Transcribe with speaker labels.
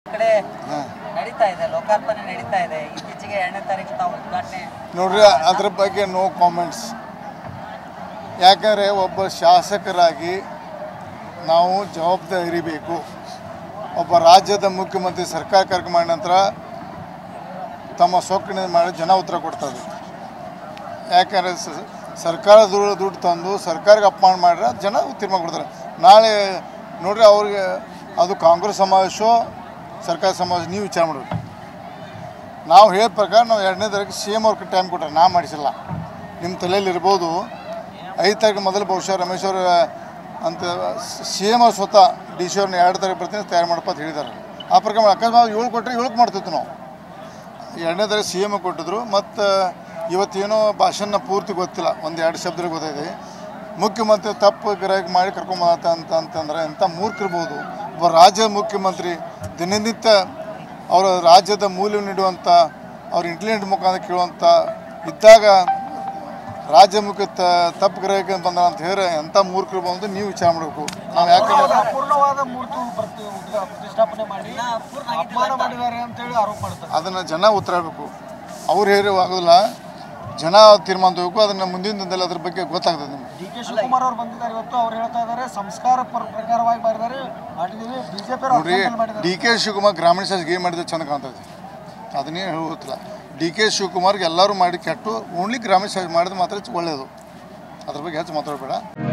Speaker 1: ಕಡೆ ನಡೀತಾ ಇದೆ ಲೋಕಾರ್ಪಣೆ ನಡೀತಾ ಇದೆ ಇತ್ತೀಚೆಗೆ ಎರಡನೇ ತಾರೀಕು ತಾವು ಉದ್ಘಾಟನೆ
Speaker 2: ನೋಡ್ರಿ ಅದ್ರ ಬಗ್ಗೆ ನೋ ಕಾಮೆಂಟ್ಸ್ ಯಾಕಂದರೆ ಒಬ್ಬ ಶಾಸಕರಾಗಿ ನಾವು ಜವಾಬ್ದಾರಿ ಇರಬೇಕು ಒಬ್ಬ ರಾಜ್ಯದ ಮುಖ್ಯಮಂತ್ರಿ ಸರ್ಕಾರ ಕಾರ್ಯಕ್ರಮ ಮಾಡಿದ ನಂತರ ತಮ್ಮ ಸೊಕ್ಕಿನ ಮಾಡಿ ಜನ ಉತ್ತರ ಕೊಡ್ತಾರೆ ಯಾಕಂದರೆ ಸ- ಸರ್ಕಾರ ದುಡ್ಡು ದುಡ್ಡು ತಂದು ಸರ್ಕಾರಕ್ಕೆ ಅಪಮಾನ ಮಾಡಿದ್ರೆ ಜನ ತೀರ್ಮಾನ ಕೊಡ್ತಾರೆ ನಾಳೆ ನೋಡ್ರಿ ಅವ್ರಿಗೆ ಅದು ಕಾಂಗ್ರೆಸ್ ಸಮಾವೇಶೋ ಸರ್ಕಾರ ಸಮಾವೇಶ ನೀವು ವಿಚಾರ ಮಾಡಬೇಕು ನಾವು ಹೇಳಿದ ಪ್ರಕಾರ ನಾವು ಎರಡನೇ ತಾರೀಕು ಸಿ ಎಮ್ ಅವ್ರಿಗೆ ಟೈಮ್ ಕೊಟ್ಟರೆ ನಾ ಮಾಡಿಸಿಲ್ಲ ನಿಮ್ಮ ತಲೆಯಲ್ಲಿ ಇರ್ಬೋದು ಐದು ತಾರೀಕು ಮೊದಲು ಬಹುಶಃ ರಮೇಶ್ ಅವರು ಅಂತ ಸಿ ಎಮ್ ಅವ್ರು ಸ್ವತಃ ಡಿ ಸಿ ಅವ್ರನ್ನ ಎರಡು ತಾರೀಕು ಬರ್ತೀನಿ ತಯಾರು ಮಾಡಪ್ಪ ಅಂತ ಹೇಳಿದ್ದಾರೆ ಆ ಪ್ರಕಾರ ಅಕಸ್ಮಾತ್ ಏಳು ಕೊಟ್ಟರೆ ಏಳಕ್ಕೆ ಮಾಡ್ತಿತ್ತು ನಾವು ಎರಡನೇ ತಾರೀಕು ಸಿ ಎಮ್ ಕೊಟ್ಟಿದ್ರು ಮತ್ತು ಇವತ್ತೇನೋ ಭಾಷಣ ಪೂರ್ತಿ ಗೊತ್ತಿಲ್ಲ ಒಂದು ಎರಡು ಶಬ್ದ ಗೊತ್ತಿದೆ ಮುಖ್ಯಮಂತ್ರಿ ತಪ್ಪು ಗ್ರಾಹಕ ಮಾಡಿ ಕರ್ಕೊಂಬತ್ತ ಅಂತ ಅಂತಂದ್ರೆ ಎಂಥ ಮೂರ್ಖಿರ್ಬೋದು ಒಬ್ಬ ರಾಜ್ಯದ ಮುಖ್ಯಮಂತ್ರಿ ದಿನನಿತ್ಯ ಅವರ ರಾಜ್ಯದ ಮೂಲ್ಯ ನೀಡುವಂಥ ಅವ್ರ ಇಂಟೆಲಿಜೆಂಟ್ ಮುಖಾಂತರ ಕೇಳುವಂಥ ಇದ್ದಾಗ ರಾಜ್ಯ ಮುಖ್ಯ ತ- ತಪ್ಪು ಗ್ರಹಕ್ಕೆ ಬಂದ ಅಂತ ಹೇಳಿ ಎಂಥ ಮೂರ್ಖರು ಬಂದು ನೀವು ವಿಚಾರ ಮಾಡಬೇಕು ನಾವು ಯಾಕಂದ್ರೆ
Speaker 3: ಅಪೂರ್ಣವಾದ ಮೂರ್ತಿ ಪ್ರತಿ ಉದ್ಘಾ- ಪ್ರತಿಷ್ಠಾಪನೆ ಮಾಡಿ ಅಪಮಾನ ಮಾಡಿದ್ದಾರೆ ಅಂತೇಳಿ ಆರೋಪ ಮಾಡ್ತಾರೆ
Speaker 2: ಅದನ್ನು ಜನ ಉತ್ತರ ಹೇಳಬೇಕು ಅವ್ರು ಹೇಳಿ ಆಗೋದಿಲ್ಲ ಜನ ತೀರ್ಮಾನ ತಗೋಬೇಕು ಅದನ್ನು ಮುಂದಿನ ದಿನದಲ್ಲಿ ಅದ್ರ ಬಗ್ಗೆ ಗೊತ್ತಾಗ್ತದೆ ನಿಮ್ಗೆ
Speaker 3: ಡಿ ಕೆ ಶಿವಕುಮಾರ್ ಅವರು ಬಂದಿದ್ದಾರೆ ಇವತ್ತು ಅವ್ರು ಹೇಳ್ತಾ ಇದ್ದಾರೆ ಸಂಸ್ಕಾರ ಪ್ರ- ಪ್ರಕಾರವಾಗಿ ಮಾಡಿದ್ದಾರೆ ಮಾಡಿದೀವಿ ಬಿಜೆಪಿ
Speaker 2: ನೋಡ್ರಿ ಡಿ ಕೆ ಶಿವಕುಮಾರ್ ಗ್ರಾಮೀಣ ಶಾಸಕ ಏನು ಮಾಡಿದ್ರೆ ಚಂದ ಕಾಣ್ತೈತಿ ಅದನ್ನೇ ಹೇಳುತ್ತಿಲ್ಲ ಡಿ ಕೆ ಶಿವಕುಮಾರ್ಗೆ ಎಲ್ಲರೂ ಮಾಡಿ ಕೆಟ್ಟು ಓನ್ಲಿ ಗ್ರಾಮೀಣ ಶಾಸಕ ಮಾಡಿದ್ರೆ ಮಾತ್ರ ಒಳ್ಳೆಯದು ಅದ್ರ ಬಗ್ಗೆ ಹೆಚ್ಚು ಮಾತಾಡಬೇಡ